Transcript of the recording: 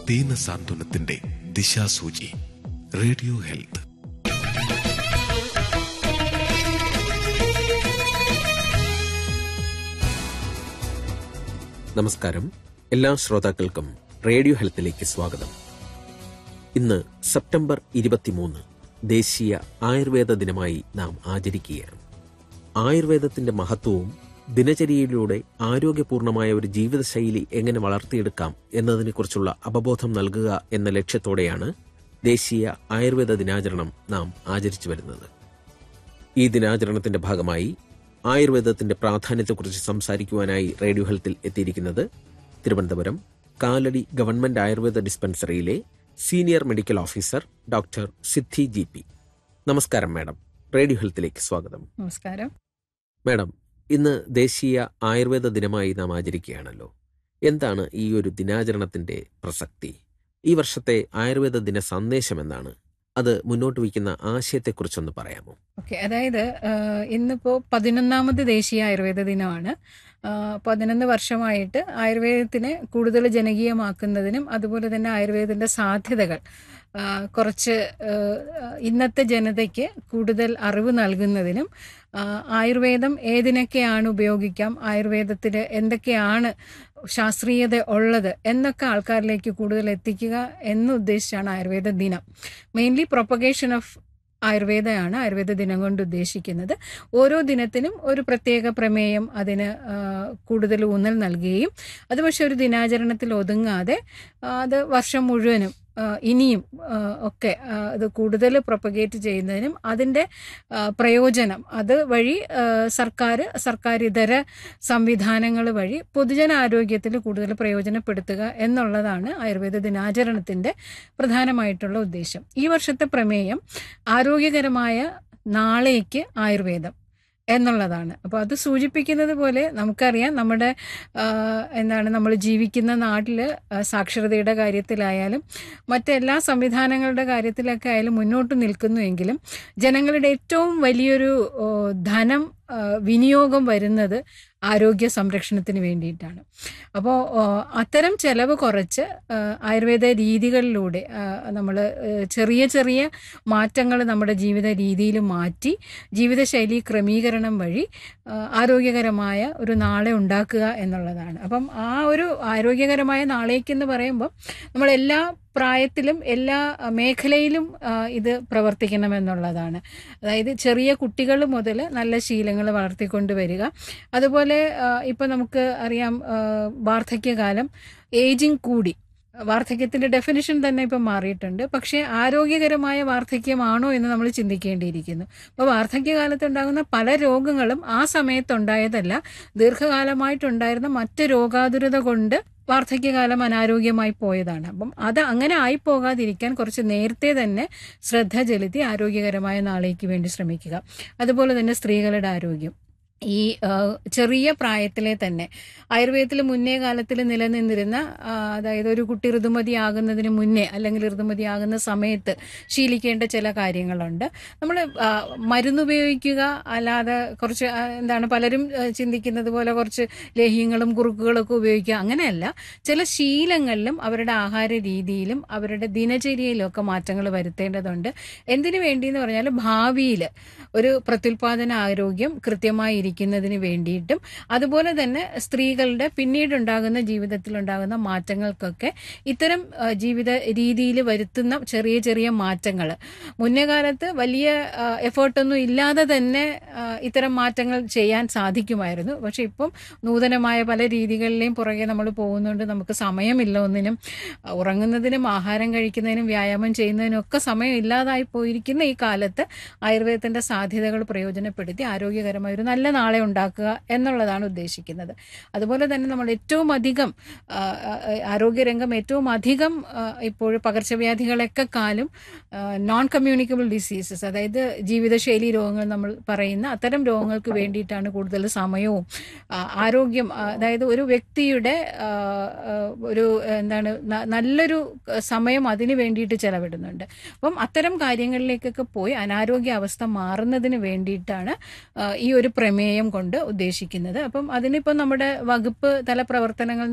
ദീന സാന്ത്വനത്തിന്റെ ദിശാസൂചി radio health നമസ്കാരം എല്ലാ ശ്രോതാക്കൾക്കും റേഡിയോ ഹെൽത്തിലേക്ക് സ്വാഗതം ഇന്ന് സെപ്റ്റംബർ ഇരുപത്തിമൂന്ന് ദേശീയ ആയുർവേദ ദിനമായി നാം ആചരിക്കുകയാണ് ആയുർവേദത്തിന്റെ മഹത്വവും ദിനചര്യയിലൂടെ ആരോഗ്യപൂർണമായ ഒരു ജീവിതശൈലി എങ്ങനെ വളർത്തിയെടുക്കാം എന്നതിനെക്കുറിച്ചുള്ള അവബോധം നൽകുക എന്ന ലക്ഷ്യത്തോടെയാണ് ദേശീയ ആയുർവേദ ദിനാചരണം നാം ആചരിച്ചു വരുന്നത് ഈ ദിനാചരണത്തിന്റെ ഭാഗമായി ആയുർവേദത്തിന്റെ പ്രാധാന്യത്തെക്കുറിച്ച് സംസാരിക്കുവാനായി റേഡിയോ ഹെൽത്തിൽ എത്തിയിരിക്കുന്നത് തിരുവനന്തപുരം കാലടി ഗവൺമെന്റ് ആയുർവേദ ഡിസ്പെൻസറിയിലെ senior medical officer doctor Siddhi G P നമസ്കാരം മാഡം റേഡിയോ ഹെൽത്തിലേക്ക് സ്വാഗതം നമസ്കാരം മാഡം ഇന്ന് ദേശീയ ആയുർവേദ ദിനമായി നാം ആചരിക്കുകയാണല്ലോ എന്താണ് ഈ ഒരു ദിനാചരണത്തിന്റെ പ്രസക്തി ഈ വർഷത്തെ ആയുർവേദ ദിന സന്ദേശം എന്താണ് അത് മുന്നോട്ട് വയ്ക്കുന്ന ആശയത്തെക്കുറിച്ചൊന്ന് പറയാമോ ഓക്കെ അതായത് ആഹ്, ഇന്നിപ്പോ പതിനൊന്നാമത് ദേശീയ ആയുർവേദ ദിനമാണ് ആഹ്, പതിനൊന്ന് വർഷമായിട്ട് ആയുർവേദത്തിനെ കൂടുതൽ ജനകീയമാക്കുന്നതിനും അതുപോലെ തന്നെ ആയുർവേദത്തിന്റെ സാധ്യതകൾ ആഹ്, കുറച്ച് ആഹ്, ഇന്നത്തെ ജനതയ്ക്ക് കൂടുതൽ അറിവ് നൽകുന്നതിനും ആഹ്, ആയുർവേദം ഏതിനൊക്കെയാണ് ഉപയോഗിക്കാം ആയുർവേദത്തിൽ എന്തൊക്കെയാണ് ശാസ്ത്രീയത ഉള്ളത് എന്നൊക്കെ ആൾക്കാരിലേക്ക് കൂടുതൽ എത്തിക്കുക എന്നുദ്ദേശിച്ചാണ് ആയുർവേദ ദിനം മെയിൻലി പ്രൊപ്പഗേഷൻ ഓഫ് ആയുർവേദമാണ് ആയുർവേദ ദിനം കൊണ്ട് ഉദ്ദേശിക്കുന്നത് ഓരോ ദിനത്തിനും ഒരു പ്രത്യേക പ്രമേയം അതിന് ആ, കൂടുതൽ ഊന്നൽ നൽകുകയും അത് പക്ഷെ ഒരു ദിനാചരണത്തിൽ ഒതുങ്ങാതെ ആ, അത് വർഷം മുഴുവനും ആ, ഇനിയും ആ, ഒക്കെ ആ, അത് കൂടുതൽ പ്രൊപ്പഗേറ്റ് ചെയ്യുന്നതിനും അതിൻ്റെ ആ, പ്രയോജനം അത് വഴി ആ, സർക്കാർ സർക്കാരിതര സംവിധാനങ്ങൾ വഴി പൊതുജനാരോഗ്യത്തിൽ കൂടുതൽ പ്രയോജനപ്പെടുത്തുക എന്നുള്ളതാണ് ആയുർവേദ ദിനാചരണത്തിൻ്റെ പ്രധാനമായിട്ടുള്ള ഉദ്ദേശം ഈ വർഷത്തെ പ്രമേയം ആരോഗ്യകരമായ നാളേക്ക് ആയുർവേദം എന്നുള്ളതാണ് അപ്പോൾ അത് സൂചിപ്പിക്കുന്നത് പോലെ നമുക്കറിയാം നമ്മുടെ ആ, എന്താണ് നമ്മൾ ജീവിക്കുന്ന നാട്ടിൽ സാക്ഷരതയുടെ കാര്യത്തിലായാലും മറ്റെല്ലാ സംവിധാനങ്ങളുടെ കാര്യത്തിലൊക്കെ ആയാലും മുന്നോട്ട് നിൽക്കുന്നുവെങ്കിലും ജനങ്ങളുടെ ഏറ്റവും വലിയൊരു ഓ, ധനം ആ, വിനിയോഗം വരുന്നത് ആരോഗ്യ സംരക്ഷണത്തിന് വേണ്ടിയിട്ടാണ് അപ്പോൾ അത്തരം ചെലവ് കുറച്ച് ആ, ആയുർവേദ രീതികളിലൂടെ നമ്മൾ ചെറിയ ചെറിയ മാറ്റങ്ങൾ നമ്മുടെ ജീവിത രീതിയിൽ മാറ്റി ജീവിതശൈലി ക്രമീകരണം വഴി ആ, ആരോഗ്യകരമായ ഒരു നാളെ ഉണ്ടാക്കുക എന്നുള്ളതാണ് അപ്പം ആ ഒരു ആരോഗ്യകരമായ നാളേക്കെന്ന് പറയുമ്പോൾ നമ്മൾ എല്ലാ പ്രായത്തിലും എല്ലാ ആ, മേഖലയിലും ആ, ഇത് പ്രവർത്തിക്കണമെന്നുള്ളതാണ് അതായത് ചെറിയ കുട്ടികൾ മുതൽ നല്ല ശീലങ്ങൾ വളർത്തിക്കൊണ്ട് വരിക അതുപോലെ ഇപ്പം നമുക്ക് അറിയാം ആ, വാർദ്ധക്യകാലം ഏജിങ് കൂടി വാർദ്ധക്യത്തിന്റെ ഡെഫിനിഷൻ തന്നെ ഇപ്പം മാറിയിട്ടുണ്ട് പക്ഷേ ആരോഗ്യകരമായ വാർദ്ധക്യമാണോ എന്ന് നമ്മൾ ചിന്തിക്കേണ്ടിയിരിക്കുന്നു അപ്പോൾ വാർദ്ധക്യകാലത്ത് ഉണ്ടാകുന്ന പല രോഗങ്ങളും ആ സമയത്തുണ്ടായതല്ല ദീർഘകാലമായിട്ടുണ്ടായിരുന്ന മറ്റ് രോഗാതുരത കൊണ്ട് വാർദ്ധക്യകാലം അനാരോഗ്യമായി പോയതാണ് അപ്പം അത് അങ്ങനെ ആയിപ്പോകാതിരിക്കാൻ കുറച്ച് നേരത്തെ തന്നെ ശ്രദ്ധ ചെലുത്തി ആരോഗ്യകരമായ നാളേക്ക് വേണ്ടി ശ്രമിക്കുക അതുപോലെ തന്നെ സ്ത്രീകളുടെ ആരോഗ്യം ഈ ആ, ചെറിയ പ്രായത്തിലെ തന്നെ ആയുർവേദത്തിൽ മുന്നേ കാലത്തിൽ നിലനിന്നിരുന്ന ആ, അതായത് ഒരു കുട്ടി ഋതുമതിയാകുന്നതിന് മുന്നേ അല്ലെങ്കിൽ ഋതുമതിയാകുന്ന സമയത്ത് ശീലിക്കേണ്ട ചില കാര്യങ്ങളുണ്ട് നമ്മൾ മരുന്ന് ഉപയോഗിക്കുക അല്ലാതെ കുറച്ച് ആ, എന്താണ് പലരും ആ, ചിന്തിക്കുന്നത് പോലെ കുറച്ച് ലേഹ്യങ്ങളും കുറുക്കുകളൊക്കെ ഉപയോഗിക്കുക അങ്ങനെയല്ല ചില ശീലങ്ങളിലും അവരുടെ ആഹാര രീതിയിലും അവരുടെ ദിനചര്യയിലും ഒക്കെ മാറ്റങ്ങൾ വരുത്തേണ്ടതുണ്ട് എന്തിനു വേണ്ടി എന്ന് പറഞ്ഞാൽ ഭാവിയിൽ ഒരു പ്രത്യുൽപാദന ആരോഗ്യം കൃത്യമായി ഇരിക്കുന്നതിന് വേണ്ടിയിട്ടും അതുപോലെ തന്നെ സ്ത്രീകളുടെ പിന്നീടുണ്ടാകുന്ന ജീവിതത്തിലുണ്ടാകുന്ന മാറ്റങ്ങൾക്കൊക്കെ ഇത്തരം ആ, ജീവിത രീതിയിൽ വരുത്തുന്ന ചെറിയ ചെറിയ മാറ്റങ്ങൾ മുന്നേ കാലത്ത് വലിയ എഫേർട്ടൊന്നും ഇല്ലാതെ തന്നെ ആ, ഇത്തരം മാറ്റങ്ങൾ ചെയ്യാൻ സാധിക്കുമായിരുന്നു പക്ഷെ ഇപ്പം നൂതനമായ പല രീതികളിലെയും പുറകെ നമ്മൾ പോകുന്നുണ്ട് നമുക്ക് സമയമില്ല ഒന്നിനും ആ, ഉറങ്ങുന്നതിനും ആഹാരം കഴിക്കുന്നതിനും വ്യായാമം ചെയ്യുന്നതിനും ഒക്കെ സമയം ഇല്ലാതായി പോയിരിക്കുന്ന ഈ കാലത്ത് ആയുർവേദത്തിന്റെ സാധ്യതകൾ പ്രയോജനപ്പെടുത്തി ആരോഗ്യകരമായ ഒരു നല്ല നാളെ ഉണ്ടാക്കുക എന്നുള്ളതാണ് ഉദ്ദേശിക്കുന്നത് അതുപോലെ തന്നെ നമ്മൾ ഏറ്റവും അധികം ആ, ആ, ആരോഗ്യരംഗം ഏറ്റവും അധികം ആ, ഇപ്പോൾ പകർച്ചവ്യാധികളൊക്കെ കാലും നോൺ കമ്മ്യൂണിക്കബിൾ ഡിസീസസ് അതായത് ജീവിതശൈലി രോഗങ്ങൾ നമ്മൾ പറയുന്ന അത്തരം രോഗങ്ങൾക്ക് വേണ്ടിയിട്ടാണ് കൂടുതൽ സമയവും ആ, ആരോഗ്യം ആ, അതായത് ഒരു വ്യക്തിയുടെ ആ, ആ, ഒരു എന്താണ് ന- നല്ലൊരു സമയം അതിന് വേണ്ടിയിട്ട് ചെലവിടുന്നുണ്ട് അപ്പം അത്തരം കാര്യങ്ങളിലേക്കൊക്കെ പോയി അനാരോഗ്യ അവസ്ഥ മാറുന്നതിന് വേണ്ടിയിട്ടാണ് ആ, ഈ ഒരു പ്രമേയം കൊണ്ട് ഉദ്ദേശിക്കുന്നത് അപ്പം അതിനിപ്പം നമ്മുടെ വകുപ്പ് തല പ്രവർത്തനങ്ങൾ